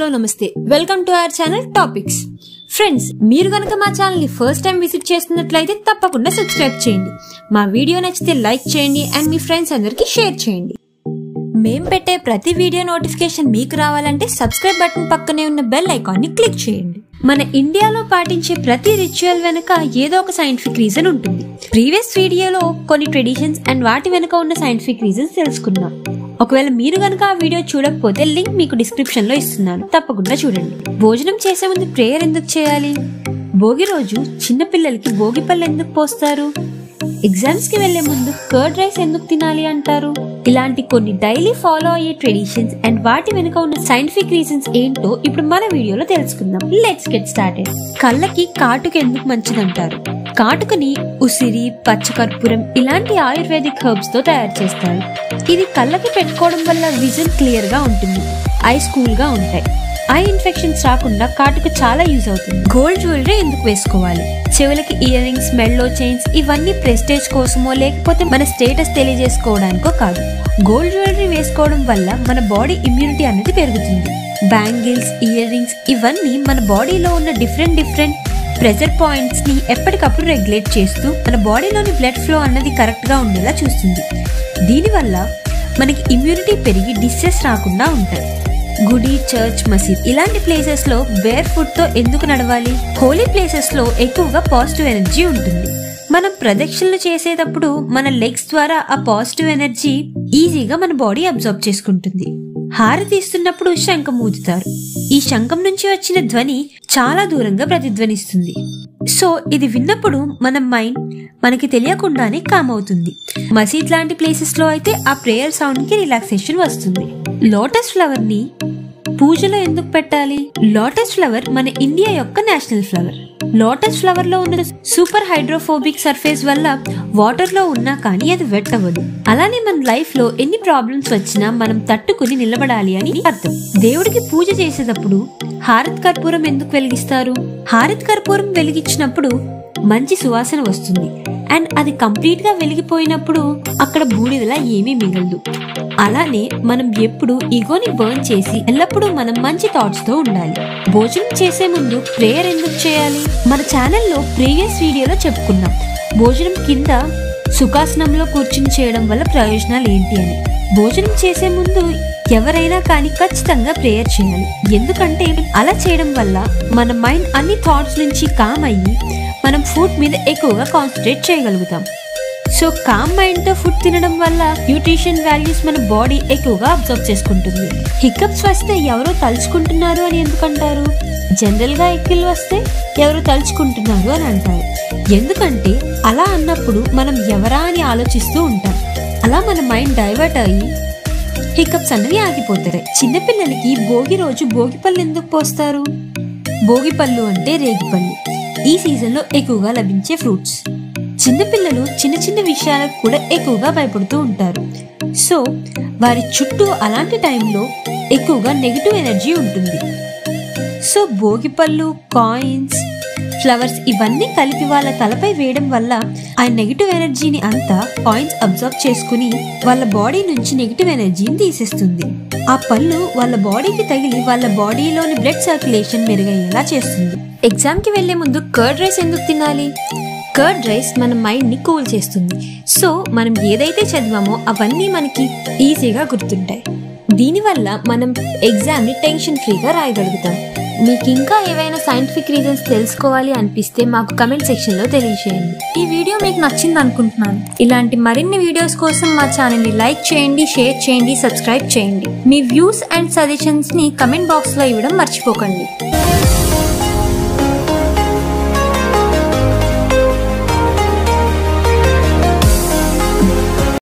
hello నమస్తే welcome to our channel topics friends మీరు కనుక మా ఛానల్ ని ఫస్ట్ టైం విజిట్ చేస్తున్నట్లయితే తప్పకుండా సబ్స్క్రైబ్ చేయండి మా వీడియో నచ్చితే లైక్ చేయండి అండ్ మీ ఫ్రెండ్స్ అందరికి షేర్ చేయండి మేం పెట్టే ప్రతి వీడియో నోటిఫికేషన్ మీకు రావాలంటే సబ్స్క్రైబ్ బటన్ పక్కనే ఉన్న బెల్ ఐకాన్ ని క్లిక్ చేయండి మన ఇండియాలో పాటించే ప్రతి రిచువల్ వెనుక ఏదో ఒక సైంటిఫిక్ రీజన్ ఉంటుంది ప్రీవియస్ వీడియోలో కొన్ని ట్రెడిషన్స్ అండ్ వాటి వెనుక ఉన్న సైంటిఫిక్ రీజన్స్ తెలుసుకున్నాం ఒకవేళ మీరు కనుక ఆ వీడియో చూడకపోతే లింక్ మీకు డిస్క్రిప్షన్ లో ఇస్తున్నాను తప్పకుండా చూడండి భోజనం చేసే ముందు ప్రేయర్ ఎందుకు చేయాలి భోగి రోజు చిన్న పిల్లలకి భోగి పళ్ళు ఎందుకు పోస్తారు ఎగ్జామ్స్ కి వెళ్లే ముందు కర్డ్ రైస్ ఎందుకు తినాలి అంటారు ఇలాంటి కొన్ని డైలీ ఫాలో అయ్యే ట్రెడిషన్స్ అండ్ వాటి వెనుక ఉన్న సైంటిఫిక్ రీజన్స్ ఏంటో ఇప్పుడు మన వీడియోలో తెలుసుకుందాం లెట్స్ గెట్ స్టార్టెడ్ కళ్ళకి కాటుక ఎందుకు మంచిదంటారు కాటుకని ఉసిరి పచ్చకర్పూరం ఇలాంటి ఆయుర్వేదిక్ హెర్బ్స్ తో తయారు చేస్తారు ఇది కళ్ళకి పెట్టుకోవడం వల్ల విజన్ క్లియర్ గా ఉంటుంది ఐస్ కూల్ గా ఉంటాయి ఐ ఇన్ఫెక్షన్స్ రాకుండా కాటుక చాలా యూజ్ అవుతుంది గోల్డ్ జ్యువెలరీ ఎందుకు వేసుకోవాలి చెవులకి ఇయర్ రింగ్స్ మెల్లో చైన్స్ ఇవన్నీ ప్రెస్టేజ్ కోసమో లేకపోతే మన స్టేటస్ తెలియజేసుకోవడానికో కాదు గోల్డ్ జ్యువెలరీ వేసుకోవడం వల్ల మన బాడీ ఇమ్యూనిటీ అనేది పెరుగుతుంది బ్యాంగిల్స్ ఇయర్ రింగ్స్ ఇవన్నీ మన బాడీలో ఉన్న డిఫరెంట్ డిఫరెంట్ ప్రెజర్ పాయింట్స్ ని ఎప్పటికప్పుడు రెగ్యులేట్ చేస్తూ మన బాడీలోని బ్లడ్ ఫ్లో అన్నది కరెక్ట్ గా ఉండేలా చూస్తుంది దీనివల్ల మనకి ఇమ్యూనిటీ పెరిగి డిసెస్ రాకుండా ఉంటాయి గుడి చర్చ్ మసీద్ ఇలాంటి ప్లేసెస్ లో బేర్ ఫుట్ తో ఎందుకు నడవాలి హోలీ ప్లేసెస్ లో ఎక్కువగా పాజిటివ్ ఎనర్జీ ఉంటుంది మనం ప్రదక్షిణలు చేసేటప్పుడు మన లెగ్స్ ద్వారా ఆ పాజిటివ్ ఎనర్జీ ఈజీగా మన బాడీ అబ్జర్వ్ చేసుకుంటుంది హారతి ఇస్తున్నప్పుడు శంఖం ఊదుతారు ఈ శంఖం నుంచి వచ్చిన ధ్వని చాలా దూరంగా ప్రతిధ్వనిస్తుంది సో ఇది విన్నప్పుడు మన మైండ్ మనకి తెలియకుండానే కామ్ అవుతుంది మసీద్ లాంటి ప్లేసెస్ లో అయితే ఆ ప్రేయర్ సౌండ్ కి రిలాక్సేషన్ వస్తుంది లోటస్ ఫ్లవర్ ని పూజలో ఎందుకు పెట్టాలి లోటస్ ఫ్లవర్ మన ఇండియా యొక్క నేషనల్ ఫ్లవర్ లోటస్ ఫ్లవర్ లో ఉన్న సూపర్ హైడ్రోఫోబిక్ సర్ఫేస్ వల్ల వాటర్ లో ఉన్నా కానీ అది వెట్ అవ్వదు అలానే మన లైఫ్ లో ఎన్ని ప్రాబ్లమ్స్ వచ్చినా మనం తట్టుకుని నిలబడాలి అని అర్థం దేవుడికి పూజ చేసేటప్పుడు హారత్ కర్పూరం ఎందుకు వెలిగిస్తారు హారత్ కర్పూరం వెలిగించినప్పుడు మంచి సువాసన వస్తుంది అండ్ అది కంప్లీట్ గా వెలిగిపోయినప్పుడు అక్కడ బూడిదలా ఏమీ మిగలదు అలానే మనం ఎప్పుడు ఈగోని బర్న్ చేసి ఎల్లప్పుడూ మనం మంచి థాట్స్ తో ఉండాలి భోజనం చేసే ముందు ప్రేయర్ ఎందుకు చేయాలి మన ఛానల్లో ప్రీవియస్ వీడియోలో చెప్పుకున్నాం భోజనం కింద సుఖాసనంలో కూర్చుని చేయడం వల్ల ప్రయోజనాలు ఏంటి అని భోజనం చేసే ముందు ఎవరైనా కానీ ఖచ్చితంగా ప్రేయర్ చేయాలి ఎందుకంటే అలా చేయడం వల్ల మన మైండ్ అన్ని థాట్స్ నుంచి కామ్ అయ్యి మనం ఫుడ్ మీద ఎక్కువగా కాన్సన్ట్రేట్ చేయగలుగుతాం సో కామ్ మైండ్ తో ఫుడ్ తినడం వల్ల న్యూట్రిషన్ వాల్యూస్ మన బాడీ ఎక్కువగా అబ్జర్వ్ చేసుకుంటుంది హికప్స్ వస్తే ఎవరో తలుచుకుంటున్నారు అని ఎందుకంటారు జనరల్ గా ఎక్కిల్ వస్తే ఎవరు తలుచుకుంటున్నారు అని అంటారు ఎందుకంటే అలా అన్నప్పుడు మనం ఎవరా అని ఆలోచిస్తూ ఉంటాం అలా మన మైండ్ డైవర్ట్ అయ్యి హికప్స్ అన్నవి ఆగిపోతాయి చిన్నపిల్లలకి భోగి రోజు భోగి పళ్ళు ఎందుకు పోస్తారు భోగి పళ్ళు అంటే రేగిపళ్ళు ఈ సీజన్లో ఎక్కువగా లభించే ఫ్రూట్స్ చిన్నపిల్లలు చిన్న చిన్న విషయాలకు కూడా ఎక్కువగా భయపడుతూ ఉంటారు సో వారి చుట్టూ అలాంటి టైంలో ఎక్కువగా నెగిటివ్ ఎనర్జీ ఉంటుంది సో భోగిపళ్ళు కాయిన్స్ ఫ్లవర్స్ ఇవన్నీ కలిపి వాళ్ళ తలపై వేయడం వల్ల ఆ నెగిటివ్ ఎనర్జీని అంతా కాయిన్స్ అబ్జర్వ్ చేసుకుని వాళ్ళ బాడీ నుంచి నెగిటివ్ ఎనర్జీని తీసేస్తుంది ఆ పళ్ళు వాళ్ళ బాడీకి తగిలి వాళ్ళ బాడీలోని బ్లడ్ సర్క్యులేషన్ మెరుగయ్యేలా చేస్తుంది ఎగ్జామ్ కి వెళ్లే ముందు కర్డ్ రైస్ ఎందుకు తినాలి కర్డ్ రైస్ మన మైండ్ ని కూల్ చేస్తుంది సో మనం ఏదైతే చదివామో అవన్నీ మనకి ఈజీగా గుర్తుంటాయి దీనివల్ల మనం ఎగ్జామ్ ని టెన్షన్ ఫ్రీగా రాయగలుగుతాం మీకు ఇంకా ఏవైనా సైంటిఫిక్ రీజన్స్ తెలుసుకోవాలి అనిపిస్తే మాకు కమెంట్ సెక్షన్ లో తెలియజేయండి ఈ వీడియో మీకు నచ్చింది అనుకుంటున్నాను ఇలాంటి మరిన్ని వీడియోస్ కోసం మా ఛానల్ ని లైక్ చేయండి షేర్ చేయండి సబ్స్క్రైబ్ చేయండి మీ వ్యూస్ అండ్ సజెషన్స్ ని కమెంట్ బాక్స్ లో ఇవ్వడం మర్చిపోకండి